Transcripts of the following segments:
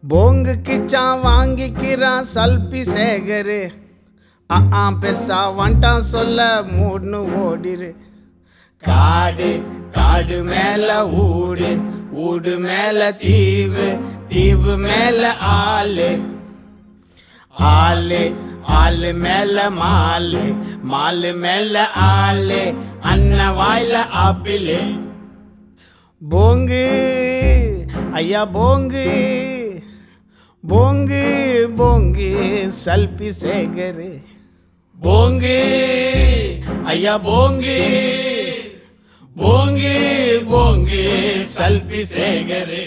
போங்கு கிச்சான் வாங்கிக்கிறான் சல்பி சேகரு ஆ ஆ பெருசா வந்துட்டான் சொல்ல மூடுன்னு ஓடிரு காடு காடு மேல ஊடு ஊடு மேல தீவு தீவு மேல ஆளு ஆளு ஆளு மேல மாலு மாலு மேல ஆளு அண்ண வாயில ஆப்பிளு போங்கு ஐயா போங்கு போங்கு போங்கு சல்பி சேகரு போங்கு ஐயா போங்கு போங்கு போங்கு சல்பி சேகரு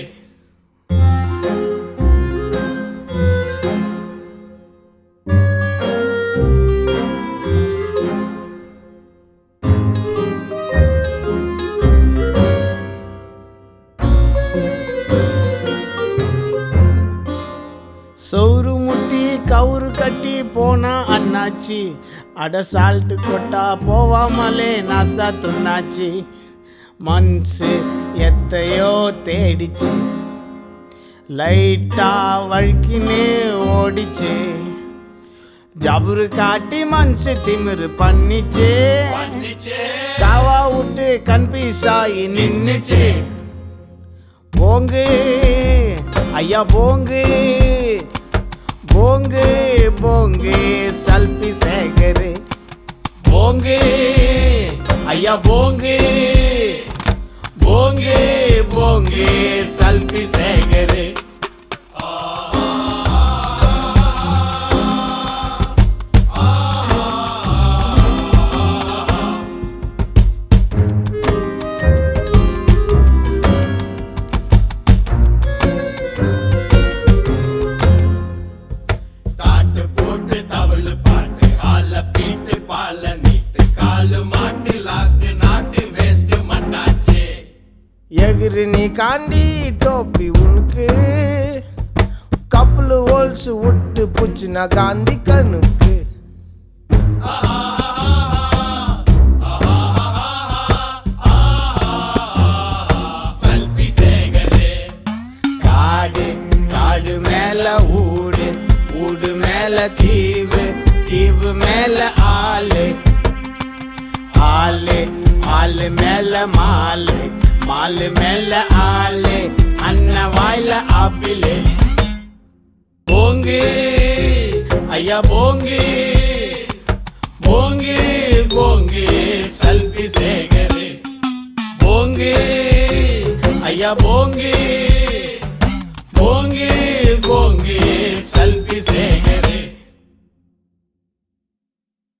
சௌரு முட்டி கவுரு கட்டி போனா அண்ணாச்சி அட சால்ட்டு கொட்டா போவாமலே நாசா துண்ணாச்சி மன்சு எத்தையோ தேடிச்சு லைட்டா வழுக்கினே ஓடிச்சு ஜபுரு காட்டி மனசு திமிரு பண்ணிச்சு காவா விட்டு கன்ஃபியூஸ் ஆகி நின்னுச்சு போங்கு ஐயா போங்கு போங்கு போங்கு சல்பி சேகரு போங்கு ஐயா போங்கு போங்கு போங்கு சல்பி சேகரு தாட்டு போட்டு தவளு பாட்டு ஆல பீட்டு பால நீட்டு காலு மாட்டு லாஸ்ட் நாட்டு வேஸ்ட் மண்ணாச்சு எகிரு நீ காண்டி டோப்பி உனக்கு கப்பல் ஹோல்ஸ் விட்டு புச்சுனா காந்தி கண்ணுக்கு சல்பி சேகரே காடு காடு மேல ஊடு ஊடு மேல தீவு தீவு மேல ஆளு ஆளு ஆளு மேல மாலு மாலு மேல ஆளு அண்ண வாயில ஆப்பிளு போங்கு ஐயா போங்கு போங்கு போங்கு சல்பி சேகரு போங்கு ஐயா போங்கு